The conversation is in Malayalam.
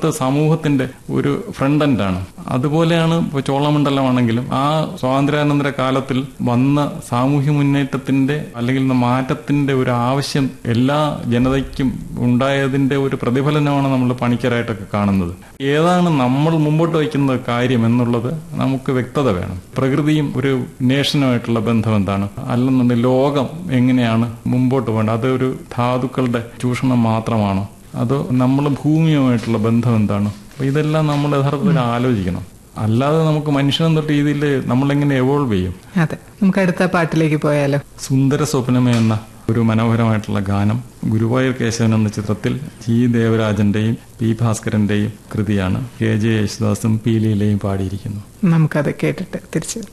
അന്നത്തെ സമൂഹത്തിന്റെ ഒരു ഫ്രണ്ട് എൻഡാണ് അതുപോലെയാണ് ഇപ്പോൾ ചോളമണ്ഡലമാണെങ്കിലും ആ സ്വാതന്ത്ര്യാനന്തര കാലത്തിൽ വന്ന സാമൂഹ്യ മുന്നേറ്റത്തിന്റെ അല്ലെങ്കിൽ മാറ്റത്തിന്റെ ഒരു ആവശ്യം എല്ലാ ജനതയ്ക്കും ഉണ്ടായതിന്റെ ഒരു പ്രതിഫലനമാണ് നമ്മൾ പണിക്കരായിട്ടൊക്കെ കാണുന്നത് ഏതാണ് നമ്മൾ മുമ്പോട്ട് വയ്ക്കുന്ന കാര്യം എന്നുള്ളത് നമുക്ക് വ്യക്തത വേണം പ്രകൃതിയും ഒരു നേഷനുമായിട്ടുള്ള ബന്ധം എന്താണ് അല്ലെന്നുണ്ടെങ്കിൽ ലോകം എങ്ങനെയാണ് മുമ്പോട്ട് പോകേണ്ടത് അത് ഒരു ധാതുക്കളുടെ ചൂഷണം മാത്രമാണോ അതോ നമ്മൾ ഭൂമിയുമായിട്ടുള്ള ബന്ധം എന്താണ് അപ്പൊ ഇതെല്ലാം നമ്മൾ യഥാർത്ഥത്തിൽ ആലോചിക്കണം അല്ലാതെ നമുക്ക് മനുഷ്യൻ എന്ന രീതിയിൽ നമ്മളെങ്ങനെ എവോൾവ് ചെയ്യും അതെ നമുക്ക് അടുത്ത പാട്ടിലേക്ക് പോയാലോ സുന്ദര സ്വപ്നമേ എന്ന ഒരു മനോഹരമായിട്ടുള്ള ഗാനം ഗുരുവായൂർ കേശവൻ എന്ന ചിത്രത്തിൽ ജി ദേവരാജന്റെയും പി ഭാസ്കരന്റെയും കൃതിയാണ് കെ ജെ യേശുദാസും പി ലീലയും പാടിയിരിക്കുന്നു നമുക്കത് കേട്ടിട്ട് തിരിച്ചു